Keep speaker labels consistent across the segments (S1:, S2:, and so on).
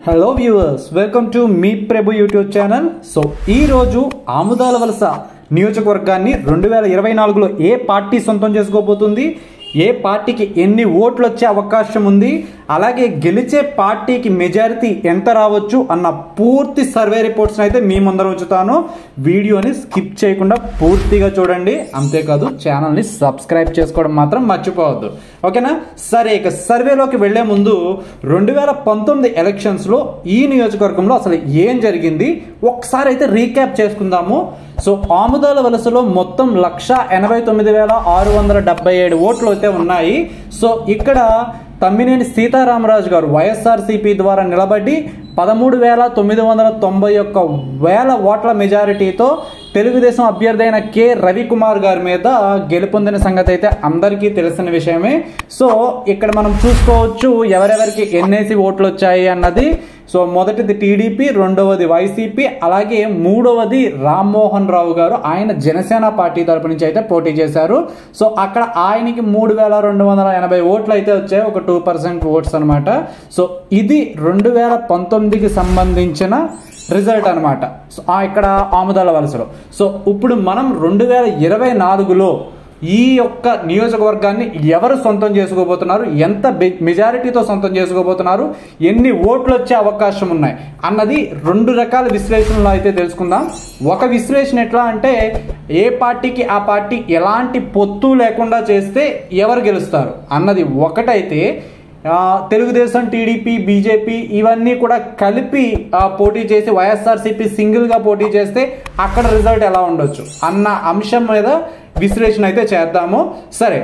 S1: hello viewers welcome to మీ Prabhu YouTube channel so ఈ రోజు ఆముదాల వలస నియోజకవర్గాన్ని రెండు వేల ఇరవై నాలుగులో ఏ పార్టీ సొంతం చేసుకోబోతుంది ఏ పార్టీకి ఎన్ని ఓట్లు వచ్చే అవకాశం ఉంది అలాగే గెలిచే పార్టీకి మెజారిటీ ఎంత రావచ్చు అన్న పూర్తి సర్వే రిపోర్ట్స్ అయితే మీ ముందర ఉంచుతాను వీడియోని స్కిప్ చేయకుండా పూర్తిగా చూడండి అంతేకాదు ఛానల్ని సబ్స్క్రైబ్ చేసుకోవడం మాత్రం మర్చిపోవద్దు ఓకేనా సరే ఇక సర్వేలోకి వెళ్లే ముందు రెండు వేల పంతొమ్మిది ఎలక్షన్స్లో ఈ నియోజకవర్గంలో అసలు ఏం జరిగింది ఒకసారి అయితే రీక్యాప్ చేసుకుందాము సో ఆముదాల వలసలో మొత్తం లక్ష ఎనభై తొమ్మిది వేల ఆరు వందల డెబ్బై ఏడు ఓట్లు అయితే ఉన్నాయి సో ఇక్కడ తమ్మినేని సీతారామరాజు గారు వైఎస్ఆర్సీపీ ద్వారా నిలబడి పదమూడు వేల తొమ్మిది వందల తొంభై ఒక్క వేల ఓట్ల మెజారిటీతో తెలుగుదేశం అభ్యర్థి అయిన కె రవికుమార్ గారి మీద గెలుపొందిన సంగతి అయితే అందరికీ తెలిసిన విషయమే సో ఇక్కడ మనం చూసుకోవచ్చు ఎవరెవరికి ఎన్ఏసి ఓట్లు వచ్చాయి అన్నది సో మొదటిది టీడీపీ రెండవది వైసీపీ అలాగే మూడవది రామ్మోహన్ రావు గారు ఆయన జనసేన పార్టీ తరపు నుంచి అయితే పోటీ చేశారు సో అక్కడ ఆయనకి మూడు వేల రెండు వందల ఎనభై ఓట్లు అయితే వచ్చాయి ఒక టూ పర్సెంట్ ఓట్స్ అనమాట సో ఇది రెండు వేల పంతొమ్మిదికి సంబంధించిన రిజల్ట్ అనమాట సో ఆ ఇక్కడ ఆముదాల వలసలో సో ఇప్పుడు మనం రెండు వేల ఇరవై నాలుగులో ఈ యొక్క నియోజకవర్గాన్ని ఎవరు సొంతం చేసుకోబోతున్నారు ఎంత మెజారిటీతో సొంతం చేసుకోబోతున్నారు ఎన్ని ఓట్లు వచ్చే అవకాశం ఉన్నాయి అన్నది రెండు రకాల విశ్లేషణలు అయితే తెలుసుకుందాం ఒక విశ్లేషణ ఎట్లా అంటే ఏ పార్టీకి ఆ పార్టీ ఎలాంటి పొత్తు లేకుండా చేస్తే ఎవరు గెలుస్తారు అన్నది ఒకటైతే ఆ, తెలుగుదేశం టీడీపీ బీజేపీ ఇవన్నీ కూడా కలిపి ఆ, పోటీ చేసి వైఎస్ఆర్సీపీ సింగిల్గా పోటీ చేస్తే అక్కడ రిజల్ట్ ఎలా ఉండొచ్చు అన్న అంశం మీద విశ్లేషణ అయితే చేద్దాము సరే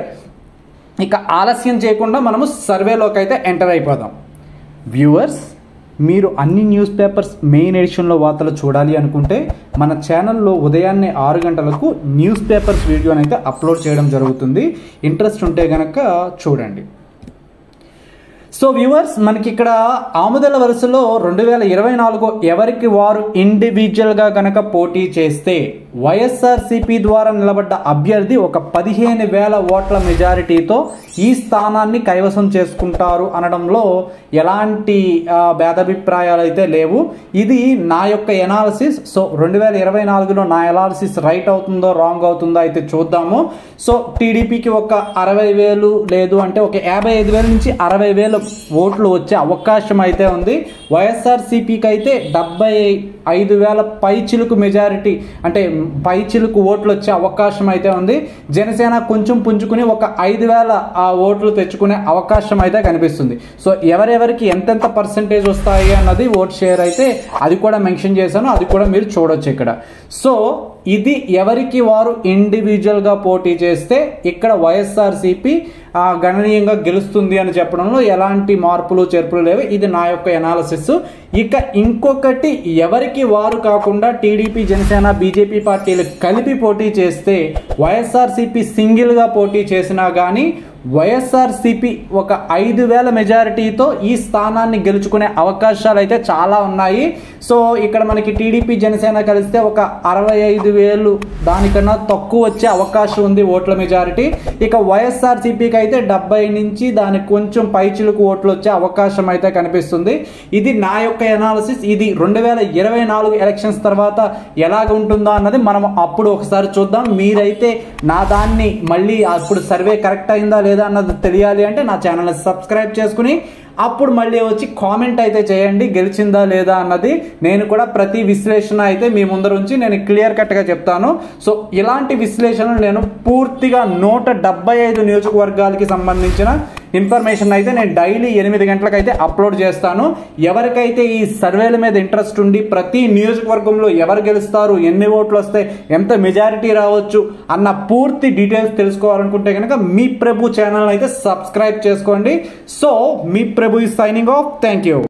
S1: ఇక ఆలస్యం చేయకుండా మనము సర్వేలోకి అయితే ఎంటర్ అయిపోదాం వ్యూవర్స్ మీరు అన్ని న్యూస్ పేపర్స్ మెయిన్ ఎడిషన్లో వార్తలు చూడాలి అనుకుంటే మన ఛానల్లో ఉదయాన్నే ఆరు గంటలకు న్యూస్ పేపర్స్ వీడియోని అయితే అప్లోడ్ చేయడం జరుగుతుంది ఇంట్రెస్ట్ ఉంటే గనక చూడండి సో వ్యూవర్స్ మనకి ఇక్కడ ఆముదల వరుసలో రెండు వేల ఇరవై నాలుగు ఎవరికి వారు ఇండివిజువల్గా కనుక పోటీ చేస్తే వైఎస్ఆర్సీపీ ద్వారా నిలబడ్డ అభ్యర్థి ఒక పదిహేను వేల ఓట్ల మెజారిటీతో ఈ స్థానాన్ని కైవసం చేసుకుంటారు అనడంలో ఎలాంటి ఆ, భేదాభిప్రాయాలు అయితే లేవు ఇది నా యొక్క ఎనాలిసిస్ సో రెండు వేల ఇరవై నాలుగులో నా ఎనాలిసిస్ రైట్ అవుతుందో రాంగ్ అవుతుందో అయితే చూద్దాము సో టీడీపీకి ఒక అరవై వేలు లేదు అంటే ఒక యాభై ఐదు వేల నుంచి అరవై వేల ఓట్లు వచ్చే అవకాశం అయితే ఉంది వైఎస్ఆర్సీపీకి అయితే డెబ్బై ఐదు వేల పై చిలుకు మెజారిటీ అంటే పై చిలుకు ఓట్లు వచ్చే అవకాశం అయితే ఉంది జనసేన కొంచెం పుంజుకుని ఒక ఐదు వేల ఆ ఓట్లు తెచ్చుకునే అవకాశం అయితే కనిపిస్తుంది సో ఎవరెవరికి ఎంతెంత పర్సంటేజ్ వస్తాయి అన్నది ఓట్ షేర్ అయితే అది కూడా మెన్షన్ చేశాను అది కూడా మీరు చూడొచ్చు ఇక్కడ సో ఇది ఎవరికి వారు ఇండివిజువల్గా పోటీ చేస్తే ఇక్కడ వైఎస్ఆర్సీపీ ఆ, గణనీయంగా గెలుస్తుంది అని చెప్పడంలో ఎలాంటి మార్పులు చేర్పులు లేవు ఇది నా యొక్క ఎనాలసిస్ ఇక ఇంకొకటి ఎవరికి వారు కాకుండా టీడీపీ జనసేన బీజేపీ పార్టీలు కలిపి పోటీ చేస్తే వైఎస్ఆర్సీపీ సింగిల్గా పోటీ చేసినా కానీ వైఎస్ఆర్సీపీ ఒక ఐదు వేల మెజారిటీతో ఈ స్థానాన్ని గెలుచుకునే అవకాశాలు అయితే చాలా ఉన్నాయి సో ఇక్కడ మనకి టీడీపీ జనసేన కలిస్తే ఒక అరవై ఐదు వేలు దానికన్నా తక్కువ వచ్చే అవకాశం ఉంది ఓట్ల మెజారిటీ ఇక వైఎస్ఆర్సీపీకి అయితే డెబ్బై నుంచి దానికి కొంచెం పైచిలకు ఓట్లు వచ్చే అవకాశం అయితే కనిపిస్తుంది ఇది నా యొక్క ఎనాలిసిస్ ఇది రెండు వేల ఇరవై నాలుగు ఎలక్షన్స్ తర్వాత ఎలాగ ఉంటుందో అన్నది మనం అప్పుడు ఒకసారి చూద్దాం మీరైతే నా దాన్ని మళ్ళీ అప్పుడు సర్వే కరెక్ట్ అయిందా లేదా అన్నది తెలియాలి అంటే నా ఛానల్ని సబ్స్క్రైబ్ చేసుకుని అప్పుడు మళ్ళీ వచ్చి కామెంట్ అయితే చేయండి గెలిచిందా లేదా అన్నది నేను కూడా ప్రతి విశ్లేషణ అయితే మీ ముందర ఉంచి నేను క్లియర్ కట్గా చెప్తాను సో ఇలాంటి విశ్లేషణలు నేను పూర్తిగా నూట డెబ్బై ఐదు నియోజకవర్గాలకి సంబంధించిన ఇన్ఫర్మేషన్ అయితే నేను డైలీ ఎనిమిది గంటలకు అయితే అప్లోడ్ చేస్తాను ఎవరికైతే ఈ సర్వేల మీద ఇంట్రెస్ట్ ఉండి ప్రతి నియోజకవర్గంలో ఎవరు గెలుస్తారు ఎన్ని ఓట్లు వస్తాయి ఎంత మెజారిటీ రావచ్చు అన్న పూర్తి డీటెయిల్స్ తెలుసుకోవాలనుకుంటే కనుక మీ ప్రభు ఛానల్ అయితే సబ్స్క్రైబ్ చేసుకోండి సో మీ ప్రభు ఈ సైనింగ్ ఆఫ్ థ్యాంక్ యూ